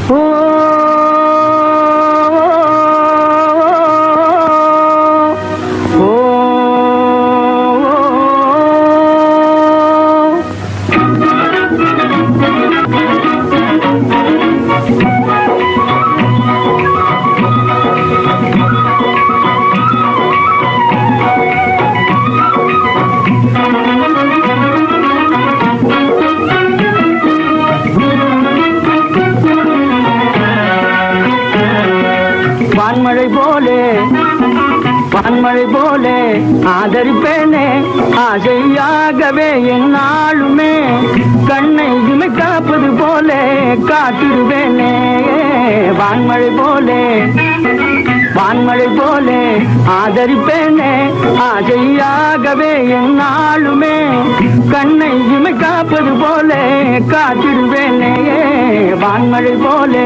ஓ ஓ வான்மழை போலே வான்மழை போலே ஆதரிப்பேனே ஆசையாகவே என்னாலுமே கண்ணை இமை காப்பது போலே காத்திடுவேனே வான்மழை போலே வான்மழை போலே ஆதரிப்பேனே ஆசையாகவே என்னாலுமே கண்ணை இமை காப்பது போலே காத்திடுவேனே வான்மழை போலே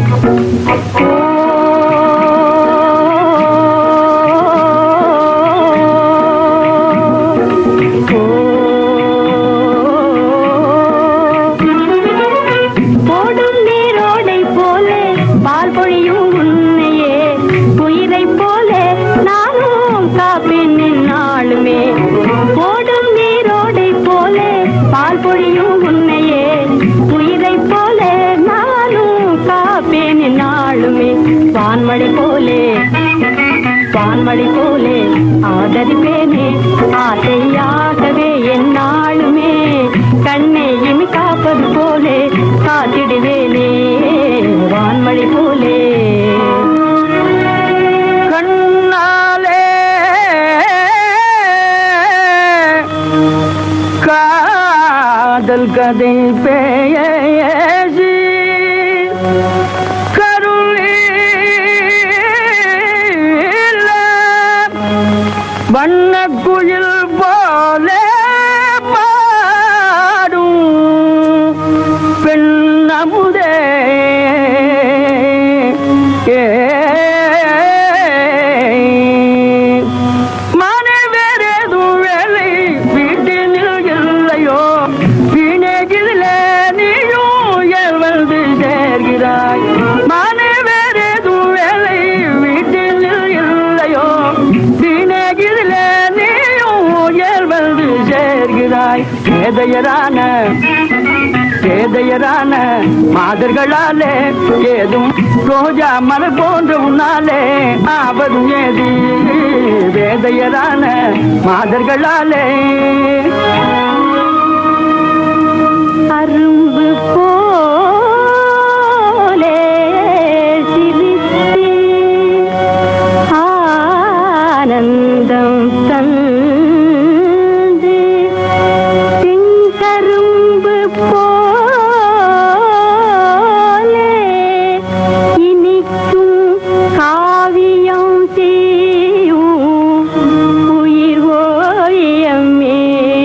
ஓடும் நீரோடை போலே பால் பொழியும் உன்னையே உயிரை போலே நானும் காப்பேன் நாளுமே ஓடும் நீரோடை போலே பால் பொழியும் உன்னையே உயிரை போலே நானும் காப்பேன் நாளுமே வான்மழை போலே வான்மழை போலே ஆதரிப்பேனே ஆசையாகவே என்னாலுமே கண்ணை இமி காப்பது போலே காத்திடுவேனே வான்மழை போலே கண்ணாலே காதல் கதை பேசி கருளீல வண்ண குயில் போலே பாடும் பெண் அமுதே மனைவேறேதும் வேலை வீட்டினில் இல்லையோ வீணேகில நீயும் ஏன் வந்து சேர்கிறாய் மனைவேறேதும் வேலை வீட்டினில் இல்லையோ வீணேகில நீயும் ஏன் வந்து சேர்கிறாய் ஏதையரான சேதையரான மாதர்களாலே ஏதும் ரோஜா மலர் போன்ற உன்னாலே ஆவதும் ஏதி வேதையரான மாதர்களாலே அரும்பு போலே சிரித்தே ஆனந்தம் தந்து செங்கரும்பு போலே இனிக்கும் காவியம் செய்யும் உயிர் ஓயமே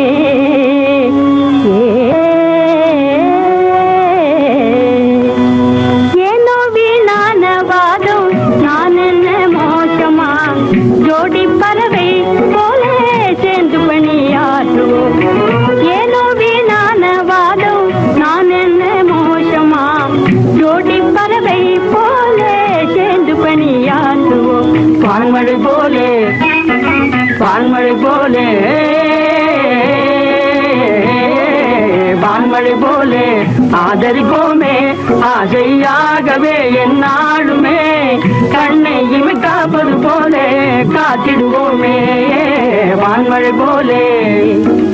ஏனோ வீணான வாதம் நான் என்ன மோசமா ஜோடி பறவை போல சேர்ந்து பணியாற்றுவோம் ஏனோ வீணான வாதம் நான் என்ன மோசமா ஜோடி பறவை போல சேர்ந்து பணியாற்றுவோம் பான்மழை போலே பான்மழை போலே பான்மழை போலே ஆதரிப்போமே ஆசையாகவே என்னாலுமே கண்ணை இமை காப்பது போலே காத்திடுவோமே வான்மழை போலே